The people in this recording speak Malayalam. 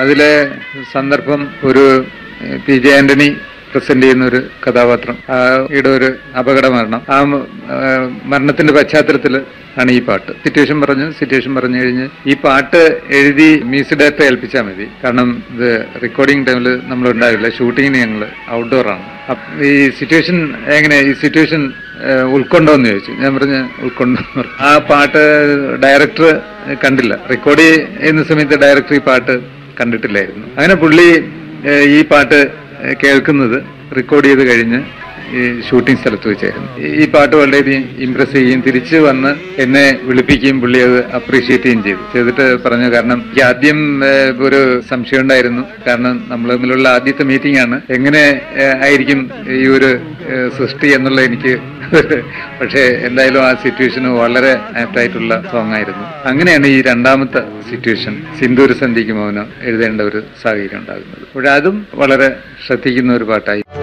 അതിലെ സന്ദർഭം ഒരു ഏഹ്, പി ജെ ആന്റണി പ്രസന്റ് ചെയ്യുന്ന ഒരു കഥാപാത്രം ആ യുടെ ഒരു അപകട മരണം ആ മ- ആ മരണത്തിന്റെ പശ്ചാത്തലത്തിൽ ആണ് ഈ പാട്ട് സിറ്റുവേഷൻ പറഞ്ഞു സിറ്റുവേഷൻ പറഞ്ഞു കഴിഞ്ഞ് ഈ പാട്ട് എഴുതി മ്യൂസിക് ഡയറക്ടറെ ഏൽപ്പിച്ചാൽ മതി കാരണം ഇത് റെക്കോർഡിംഗ് ടൈമിൽ നമ്മൾ ഉണ്ടാവില്ല ഷൂട്ടിങ്ങിന് ഞങ്ങൾ ഔട്ട്ഡോർ ആണ് അപ്പ- ഈ സിറ്റുവേഷൻ എങ്ങനെ ഈ സിറ്റുവേഷൻ ഉൾക്കൊണ്ടോന്ന് ചോദിച്ചു ഞാൻ പറഞ്ഞ ഉൾക്കൊണ്ടു എന്ന് പറഞ്ഞു. ആ പാട്ട് ഡയറക്ടർ കണ്ടില്ല റെക്കോർഡ് ചെയ്യുന്ന സമയത്ത് ഡയറക്ടർ ഈ പാട്ട് കണ്ടിട്ടില്ലായിരുന്നു അങ്ങനെ പുള്ളി ഏഹ്, ഈ പാട്ട് ഏഹ്, കേൾക്കുന്നത് റെക്കോർഡ് ചെയ്ത് കഴിഞ്ഞ് ഈ ഷൂട്ടിംഗ് സ്ഥലത്ത് വെച്ചായിരുന്നു ഈ- ഈ പാട്ട് വളരെയധികം ഇംപ്രസ് ചെയ്യുകയും തിരിച്ച് വന്ന് എന്നെ വിളിപ്പിക്കുകയും പുള്ളി അത് അപ്രീഷിയേറ്റ് ചെയ്യുകയും ചെയ്തു ചെയ്തിട്ട് പറഞ്ഞു കാരണം എനിക്ക് ആദ്യം ഏഹ്, ഒരു സംശയം ഉണ്ടായിരുന്നു കാരണം നമ്മൾ തമ്മിലുള്ള ആദ്യത്തെ മീറ്റിംഗ് ആണ് എങ്ങനെ ഏഹ്, ആയിരിക്കും ഈ ഒരു ഏഹ്, സൃഷ്ടി എന്നുള്ള എനിക്ക് പക്ഷേ എന്തായാലും ആ സിറ്റുവേഷന് വളരെ ആപ്റ്റായിട്ടുള്ള സോങ് ആയിരുന്നു അങ്ങനെയാണ് ഈ രണ്ടാമത്തെ സിറ്റുവേഷൻ സിന്ദൂര സന്ധിക്ക് മൗനം എഴുതേണ്ട ഒരു സാഹചര്യം ഉണ്ടാകുന്നത് അപ്പോൾ അതും വളരെ ശ്രദ്ധിക്കുന്ന ഒരു പാട്ടായി